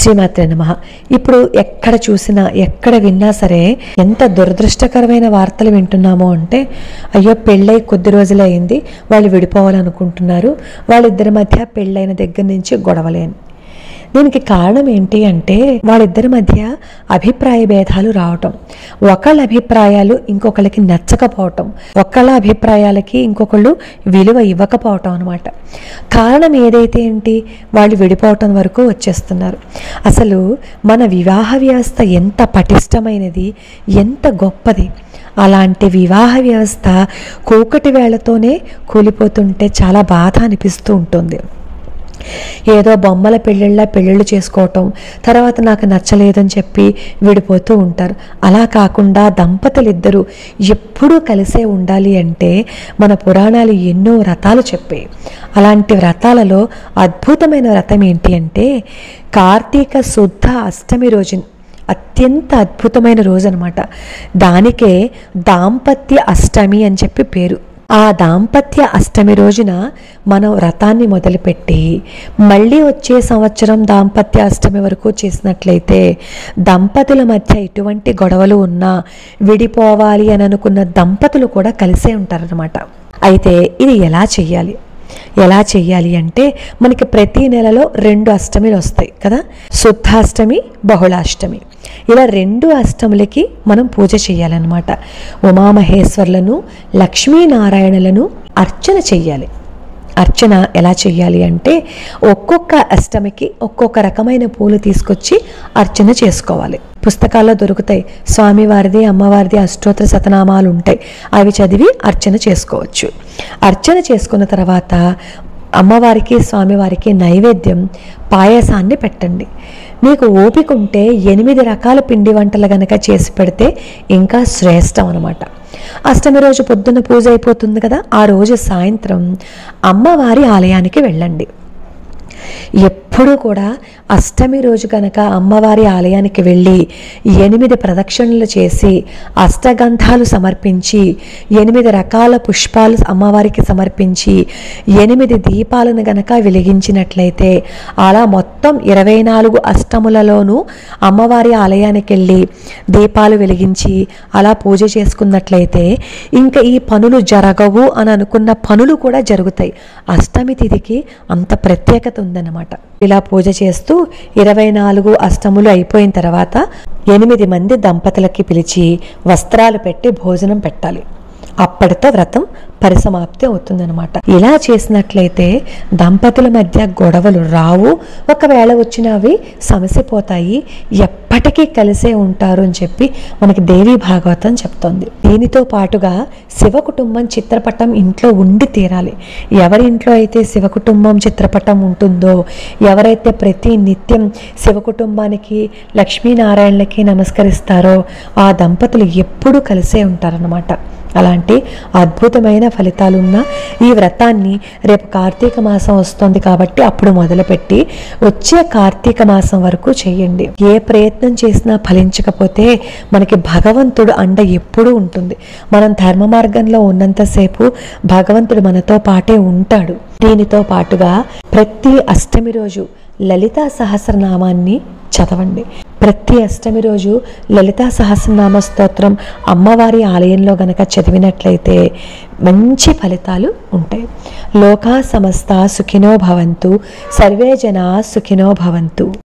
శ్రీమాత్రే నమ ఇప్పుడు ఎక్కడ చూసినా ఎక్కడ విన్నా సరే ఎంత దురదృష్టకరమైన వార్తలు వింటున్నామో అంటే అయ్యో పెళ్ళై కొద్ది రోజులే అయింది వాళ్ళు విడిపోవాలనుకుంటున్నారు వాళ్ళిద్దరి మధ్య పెళ్ళైన దగ్గర నుంచి గొడవలేని దీనికి కారణం ఏంటి అంటే వాళ్ళిద్దరి మధ్య అభిప్రాయ భేదాలు రావటం ఒకళ్ళ అభిప్రాయాలు ఇంకొకళ్ళకి నచ్చకపోవటం ఒకళ్ళ అభిప్రాయాలకి ఇంకొకళ్ళు విలువ ఇవ్వకపోవటం అనమాట కారణం ఏదైతే ఏంటి వాళ్ళు విడిపోవటం వరకు వచ్చేస్తున్నారు అసలు మన వివాహ వ్యవస్థ ఎంత పటిష్టమైనది ఎంత గొప్పది అలాంటి వివాహ వ్యవస్థ కూకటి వేళ్లతోనే కూలిపోతుంటే చాలా బాధ అనిపిస్తూ ఉంటుంది ఏదో బొమ్మల పెళ్ళిళ్ళ పెళ్ళిళ్ళు చేసుకోవటం తర్వాత నాకు నచ్చలేదని చెప్పి విడిపోతూ ఉంటారు అలా కాకుండా దంపతులు ఇద్దరు ఎప్పుడూ కలిసే ఉండాలి అంటే మన పురాణాలు ఎన్నో వ్రతాలు చెప్పాయి అలాంటి వ్రతాలలో అద్భుతమైన వ్రతం ఏంటి అంటే కార్తీక శుద్ధ అష్టమి రోజు అత్యంత అద్భుతమైన రోజు అనమాట దానికే దాంపత్య అష్టమి అని చెప్పి పేరు ఆ దాంపత్య అష్టమి రోజున మనం వ్రతాన్ని మొదలుపెట్టి మళ్ళీ వచ్చే సంవత్సరం దాంపత్య అష్టమి వరకు చేసినట్లయితే దంపతుల మధ్య ఎటువంటి గొడవలు ఉన్నా విడిపోవాలి అని అనుకున్న దంపతులు కూడా కలిసే ఉంటారనమాట అయితే ఇది ఎలా చెయ్యాలి ఎలా చెయ్యాలి అంటే మనకి ప్రతి నెలలో రెండు అష్టమిలు వస్తాయి కదా శుద్ధాష్టమి బహుళాష్టమి ఇలా రెండు అష్టములకి మనం పూజ చేయాలన్నమాట ఉమామహేశ్వర్లను లక్ష్మీనారాయణలను అర్చన చెయ్యాలి అర్చన ఎలా చెయ్యాలి అంటే ఒక్కొక్క అష్టమికి ఒక్కొక్క రకమైన పూలు తీసుకొచ్చి అర్చన చేసుకోవాలి పుస్తకాల్లో దొరుకుతాయి స్వామివారిది అమ్మవారిది అష్టోత్తర శతనామాలు ఉంటాయి అవి చదివి అర్చన చేసుకోవచ్చు అర్చన చేసుకున్న తర్వాత అమ్మవారికి స్వామివారికి నైవేద్యం పాయసాన్ని పెట్టండి మీకు ఓపిక ఉంటే ఎనిమిది రకాల పిండి వంటలు గనక చేసి పెడితే ఇంకా శ్రేష్టం అనమాట అష్టమి రోజు పొద్దున్న పూజ అయిపోతుంది కదా ఆ రోజు సాయంత్రం అమ్మవారి ఆలయానికి వెళ్ళండి ఎప్పుడూ కూడా అష్టమి రోజు కనుక అమ్మవారి ఆలయానికి వెళ్ళి ఎనిమిది ప్రదక్షిణలు చేసి అష్టగంధాలు సమర్పించి ఎనిమిది రకాల పుష్పాలు అమ్మవారికి సమర్పించి ఎనిమిది దీపాలను గనక వెలిగించినట్లయితే అలా మొత్తం ఇరవై నాలుగు అష్టములలోనూ అమ్మవారి ఆలయానికి వెళ్ళి దీపాలు వెలిగించి అలా పూజ చేసుకున్నట్లయితే ఇంకా ఈ పనులు జరగవు అని అనుకున్న పనులు కూడా జరుగుతాయి అష్టమి తిథికి అంత ప్రత్యేకత ఉందన్నమాట ఇలా పూజ చేస్తూ ఇరవై నాలుగు అష్టములు అయిపోయిన తర్వాత ఎనిమిది మంది దంపతులకి పిలిచి వస్త్రాలు పెట్టి భోజనం పెట్టాలి అప్పటితో వ్రతం పరిసమాప్తి అవుతుందన్నమాట ఇలా చేసినట్లయితే దంపతుల మధ్య గొడవలు రావు ఒకవేళ వచ్చినవి సమసిపోతాయి ఎప్పటికీ కలిసే ఉంటారు అని చెప్పి మనకి దేవి భాగవతం చెప్తోంది దీనితో పాటుగా శివ కుటుంబం చిత్రపటం ఇంట్లో ఉండి తీరాలి ఎవరి ఇంట్లో అయితే శివ కుటుంబం చిత్రపటం ఉంటుందో ఎవరైతే ప్రతి నిత్యం శివ కుటుంబానికి లక్ష్మీనారాయణలకి నమస్కరిస్తారో ఆ దంపతులు ఎప్పుడూ కలిసే ఉంటారన్నమాట అలాంటి అద్భుతమైన ఫలితాలున్న ఈ వ్రతాన్ని రేపు కార్తీక మాసం వస్తుంది కాబట్టి అప్పుడు మొదలుపెట్టి వచ్చే కార్తీక మాసం వరకు చేయండి ఏ ప్రయత్నం చేసినా ఫలించకపోతే మనకి భగవంతుడు అండ ఎప్పుడూ ఉంటుంది మనం ధర్మ మార్గంలో ఉన్నంతసేపు భగవంతుడు మనతో పాటే ఉంటాడు దీనితో పాటుగా ప్రతి అష్టమి రోజు లలితా సహస్రనామాన్ని చదవండి ప్రతి అష్టమి రోజు లలితా సహస్రనామ స్తోత్రం అమ్మవారి ఆలయంలో గనక చదివినట్లయితే మంచి ఫలితాలు ఉంటాయి లోకా సమస్త సుఖినో భవంతు సర్వే జనా సుఖినో భవంతు